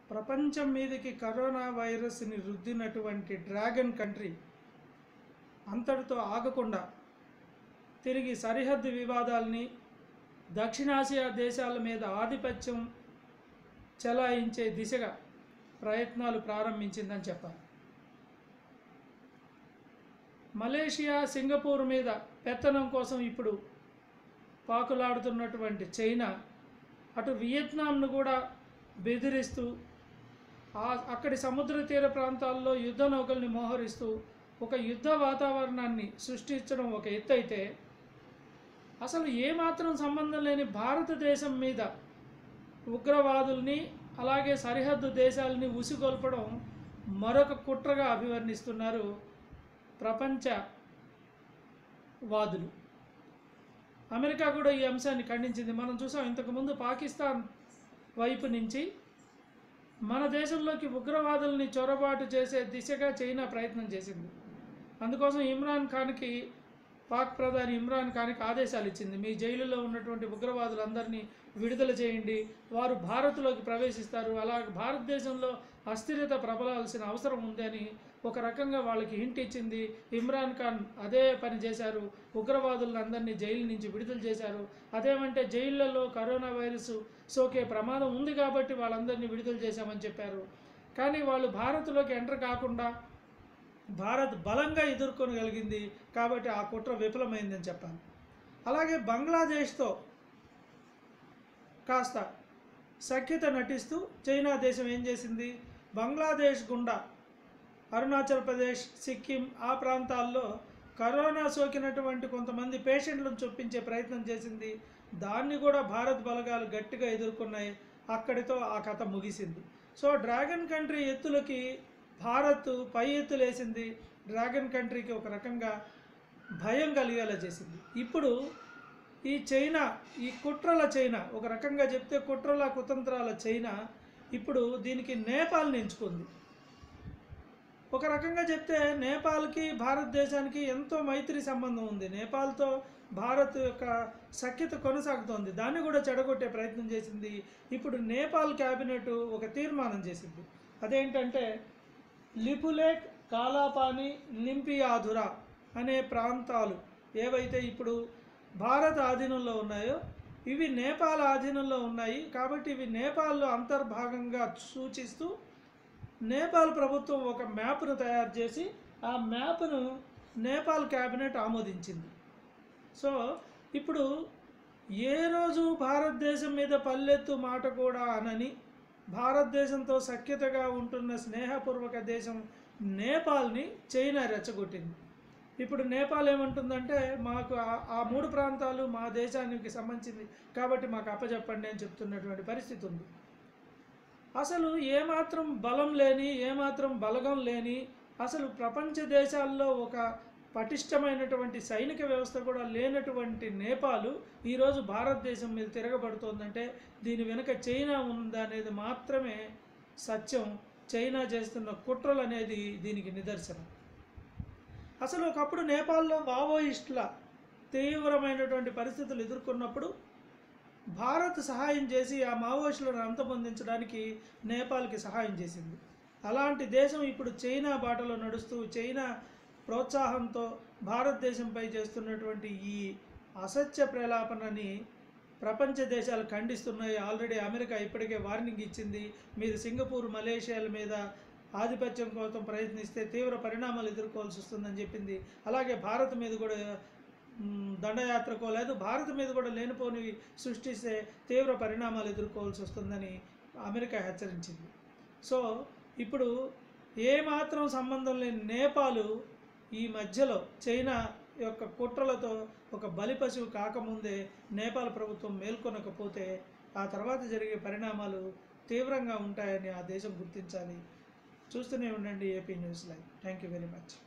ప్రపంచం మీదకి కరోనా వైరస్ని రుద్దినటువంటి డ్రాగన్ కంట్రీ అంతటితో ఆగకుండా తిరిగి సరిహద్దు వివాదాల్ని దక్షిణాసియా దేశాల మీద ఆధిపత్యం చెలాయించే దిశగా ప్రయత్నాలు ప్రారంభించిందని చెప్పాలి మలేషియా సింగపూర్ మీద పెత్తనం కోసం ఇప్పుడు పాకులాడుతున్నటువంటి చైనా అటు వియత్నాంను కూడా బెదిరిస్తూ ఆ అక్కడి సముద్ర తీర ప్రాంతాల్లో యుద్ధ నౌకల్ని మోహరిస్తూ ఒక యుద్ధ వాతావరణాన్ని సృష్టించడం ఒక ఎత్తు అయితే అసలు ఏమాత్రం సంబంధం లేని భారతదేశం మీద ఉగ్రవాదుల్ని అలాగే సరిహద్దు దేశాలని ఉసిగొల్పడం మరొక కుట్రగా అభివర్ణిస్తున్నారు ప్రపంచ వాదులు అమెరికా కూడా ఈ అంశాన్ని ఖండించింది మనం చూసాం ఇంతకుముందు పాకిస్తాన్ వైపు నుంచి మన దేశంలోకి ఉగ్రవాదుల్ని చొరబాటు చేసే దిశగా చైనా ప్రయత్నం చేసింది అందుకోసం ఇమ్రాన్ ఖాన్కి పాక్ ప్రధాని ఇమ్రాన్ ఖాన్కి ఆదేశాలు ఇచ్చింది మీ జైలులో ఉన్నటువంటి ఉగ్రవాదులందరినీ విడుదల చేయండి వారు భారత్లోకి ప్రవేశిస్తారు అలా భారతదేశంలో అస్థిరత ప్రబలాల్సిన అవసరం ఉంది అని ఒక రకంగా వాళ్ళకి హింట్ ఇచ్చింది ఇమ్రాన్ ఖాన్ అదే పని చేశారు ఉగ్రవాదులందరినీ జైలు నుంచి విడుదల చేశారు అదేమంటే జైళ్ళలో కరోనా వైరస్ సోకే ప్రమాదం ఉంది కాబట్టి వాళ్ళందరినీ విడుదల చేశామని చెప్పారు కానీ వాళ్ళు భారత్లోకి ఎంటర్ కాకుండా భారత్ బలంగా ఎదుర్కొనగలిగింది కాబట్టి ఆ కుట్ర విఫలమైందని చెప్పాలి అలాగే బంగ్లాదేశ్తో కాస్త సఖ్యత నటిస్తూ చైనా దేశం ఏం చేసింది బంగ్లాదేశ్ గుండా అరుణాచల్ ప్రదేశ్ సిక్కిం ఆ ప్రాంతాల్లో కరోనా సోకినటువంటి కొంతమంది పేషెంట్లను చొప్పించే ప్రయత్నం చేసింది దాన్ని కూడా భారత్ బలగాలు గట్టిగా ఎదుర్కొన్నాయి అక్కడితో ఆ కథ ముగిసింది సో డ్రాగన్ కంట్రీ ఎత్తులకి భారత్ పై ఎత్తులేసింది డ్రాగన్ కంట్రీకి ఒక రకంగా భయం కలిగేలా చేసింది ఇప్పుడు ఈ చైనా ఈ కుట్రల చైనా ఒక రకంగా చెప్తే కుట్రల కుతంత్రాల చైనా ఇప్పుడు దీనికి నేపాల్ని ఎంచుకుంది ఒక రకంగా చెప్తే నేపాల్కి భారతదేశానికి ఎంతో మైత్రి సంబంధం ఉంది నేపాల్తో భారత్ యొక్క సఖ్యత కొనసాగుతోంది దాన్ని కూడా చెడగొట్టే ప్రయత్నం చేసింది ఇప్పుడు నేపాల్ క్యాబినెట్ ఒక తీర్మానం చేసింది అదేంటంటే లిపులేక్ కాలాపాని లింపియాధురా అనే ప్రాంతాలు ఏవైతే ఇప్పుడు భారత ఆధీనంలో ఉన్నాయో ఇవి నేపాల్ ఆధీనంలో ఉన్నాయి కాబట్టి ఇవి నేపాల్లో అంతర్భాగంగా సూచిస్తూ నేపాల్ ప్రభుత్వం ఒక మ్యాప్ను తయారు చేసి ఆ మ్యాప్ను నేపాల్ క్యాబినెట్ ఆమోదించింది సో ఇప్పుడు ఏ రోజు భారతదేశం మీద పల్లెత్తు మాట కూడా అనని భారతదేశంతో సఖ్యతగా ఉంటున్న స్నేహపూర్వక దేశం నేపాల్ని చైనా రెచ్చగొట్టింది ఇప్పుడు నేపాల్ ఏమంటుందంటే మాకు ఆ- ఆ మూడు ప్రాంతాలు మా దేశానికి సంబంధించింది కాబట్టి మాకు అప్పచెప్పండి అని చెప్తున్నటువంటి పరిస్థితి ఉంది అసలు ఏమాత్రం బలం లేని ఏమాత్రం బలగం లేని అసలు ప్రపంచ దేశాల్లో ఒక పటిష్టమైనటువంటి సైనిక వ్యవస్థ కూడా లేనటువంటి నేపాల్ ఈరోజు భారతదేశం మీద తిరగబడుతోందంటే దీని వెనుక చైనా ఉందనేది మాత్రమే సత్యం చైనా చేస్తున్న కుట్రలు అనేది దీనికి నిదర్శనం అసలు ఒకప్పుడు నేపాల్లో మావోయిస్టుల తీవ్రమైనటువంటి పరిస్థితులు ఎదుర్కొన్నప్పుడు భారత్ సహాయం చేసి ఆ మావోయిస్టులను అంతమొందించడానికి నేపాల్కి సహాయం చేసింది అలాంటి దేశం ఇప్పుడు చైనా బాటలో నడుస్తూ చైనా ప్రోత్సాహంతో భారతదేశంపై చేస్తున్నటువంటి ఈ అసత్య ప్రలాపనని ప్రపంచ దేశాలు ఖండిస్తున్నాయి ఆల్రెడీ అమెరికా ఇప్పటికే వార్నింగ్ ఇచ్చింది మీరు సింగపూర్ మలేషియాల మీద ఆధిపత్యం కోసం ప్రయత్నిస్తే తీవ్ర పరిణామాలు ఎదుర్కోవాల్సి వస్తుందని చెప్పింది అలాగే భారత్ మీద కూడా మ్, దండయాత్రకో లేదు భారత్ మీద కూడా లేనిపోనివి సృష్టిస్తే తీవ్ర పరిణామాలు ఎదుర్కోవాల్సి వస్తుందని అమెరికా హెచ్చరించింది సో ఇప్పుడు ఏమాత్రం సంబంధం లేని నేపాలు ఈ మధ్యలో చైనా యొక్క కుట్రలతో ఒక బలి పశువు కాకముందే నేపాల్ ప్రభుత్వం మేల్కొనకపోతే ఆ తర్వాత జరిగే పరిణామాలు తీవ్రంగా ఉంటాయని ఆ దేశం గుర్తించాలి చూస్తూనే ఉండండి AP news live thank you very much